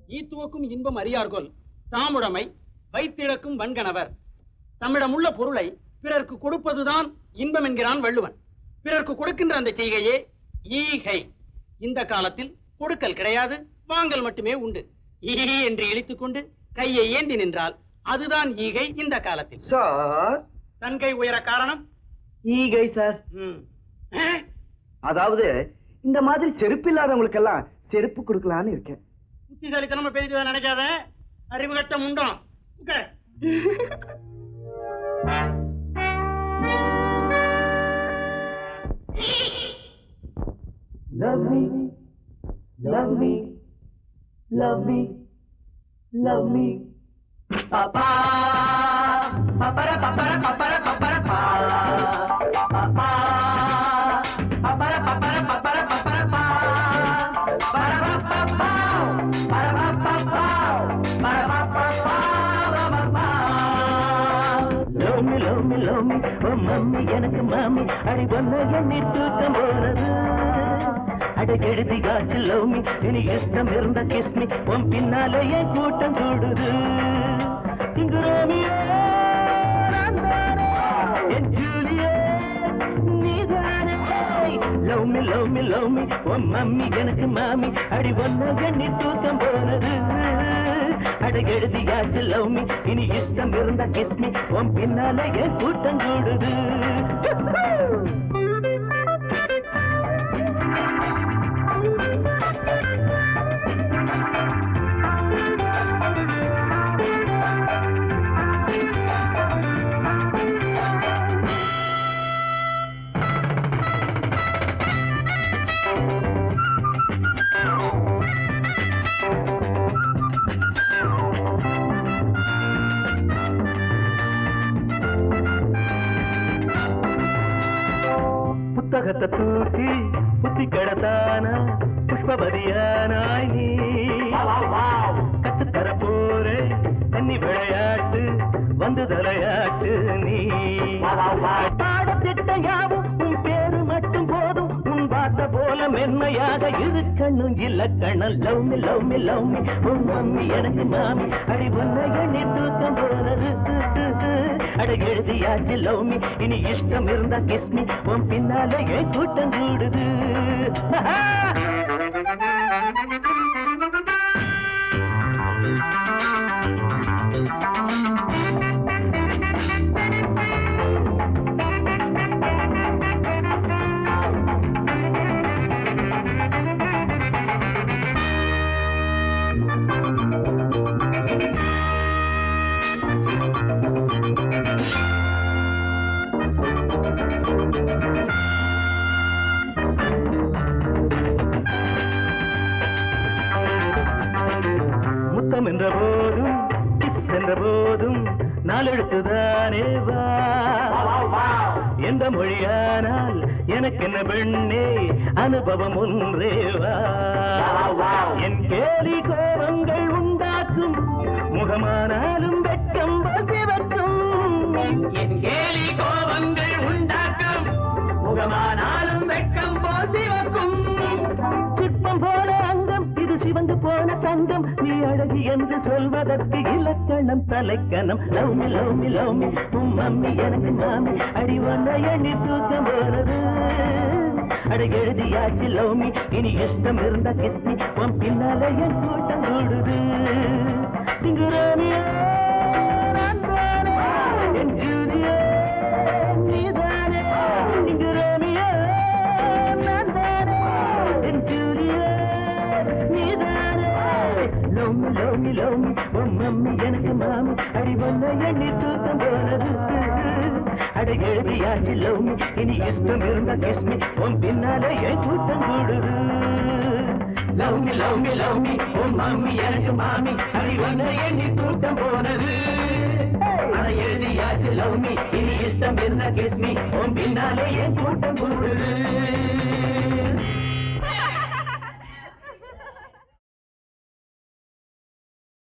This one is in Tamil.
ஈத்துவக்கும் இன்பம் அறியார்கொல் தாமுடைமை வைத்திழக்கும் வன்கணவர் தம்மிடமுள்ள பொருளை பிறர்க்கு கொடுப்பதுதான் இன்பம் என்கிறான் வள்ளுவன் பிறர்க்கு கொடுக்கின்ற அந்த செய்கையே ஈகை இந்த காலத்தில் கொடுக்கல் கிடையாது வாங்கல் மட்டுமே உண்டு ஈ என்று இழித்துக் கொண்டு கையை ஏந்தி நின்றால் அதுதான் ஈகை இந்த காலத்தில் சார் தன் கை உயர காரணம் ஈகை சார் ம். ஆ? அதாவது இந்த மாதிரி செருப்பு இல்லாதவங்களுக்கெல்லாம் செருப்பு கொடுக்கலான்னு இருக்கேன் புத்திசாலித்தனமா பேசிட்டு நினைக்காத அறிவு கட்ட முண்டம் உட்கார். Love me, love me, love me, love me. Papa, papara, papara, papara, papara, pa. Papa, papara, papara, papara, papara, pa. Para, pa, pa, pa. Para, pa, pa, pa. Para, pa, pa, pa. Ra, pa, pa. Love me, love me, love me. Oh, mummy எனக்கு மாமி அடி பொண்ணு எண்ணி தூக்கம் போனது அட எழுதி காச்சு லவ் மீ இனி இஷ்டம் இருந்த கிஸ் மீ உன் பின்னாலே என் கூட்டம் கூடுது இங்கு ரோமியோ நான் தானே, என் ஜூலியோ நீதானே love me love me love me உன் மம்மி எனக்கு மாமி அடி ஒன்னு எண்ணி தூக்கம் போனது அட எழுதியாச்சு லவ் மீ இனி இஷ்டம் இருந்தா கிஸ் மீ உன் பின்னாலே என் கூட்டம் கூடுது புத்தகத்தை தூக்கி புத்தி கடத்தான புஷ்பபதியானாய் நீ கத்துத்தர போரே தண்ணி விளையாட்டு வந்து தலையாட்டு நீ பாடத்திட்டம் யாவும் உன் பேரு மட்டும் போதும் உன் வார்த்தை போல மென்மையாக இருக்கணும் இல்ல கண்ணல் love me love me love me உன் மம்மி எனக்கு மாமி அடி ஒன்ன எண்ணி தூக்கம் போனது அட எழுதியாச்சு லவ் மீ இனி இஷ்டம் இருந்தா கிஸ் மீ உன் பின்னால என் கூட்டம் கூடுது முத்தம் என்ற போதும் கிஸ் என்ற போதும் நாளெழுத்துதானே வா எந்த மொழியானால் எனக்கு என்ன பெண்ணே அனுபவம் ஒன்றே வா என் கேலி கோபங்கள் உண்டாக்கும் முகமானாலும் வெட்கம் சிவக்கும் என் கேலி கோபங்கள் உண்டாக்கும் முகமானாலும் வெட்கம் போசிவக்கும் சிற்பம் போல அங்கம் இது சிவந்து போன தங்கம் நீ அழகு என்று சொல்வதற்கு இலக்கணம் தலைக்கணம் love me love me love me உன் மம்மி எனக்கு மாமி அடி ஒன்ன எண்ணி தூக்கம் போனது அட எழுதியாச்சு லவ் மீ இனி இஷ்டம் இருந்தா கிஸ் மீ உன் பின்னால என் கூட்டம் கூடுது இங்கு ரோமியோ நான் தானே, என் ஜூலியோ நீதானே இங்கு ரோமியோ நான் தானே, என் ஜூலியோ நீதானே love me love me love me உன் மம்மி எனக்கு மாமி அடி ஒன்ன எண்ணி தூக்கம் போனது அட எழுதியாச்சு லவ் மீ இனி இஷ்டம் இருந்தா கிஸ் மீ உன் பின்னால என் கூட்டம் கூடுது love me love me love me உன் மம்மி எனக்கு மாமி அடி ஒன்ன எண்ணி தூக்கம் போனது அட எழுதியாச்சு லவ் மீ இனி இஷ்டம் இருந்தா கிஸ் மீ உன் பின்னாலே என் கூட்டம் கூடுது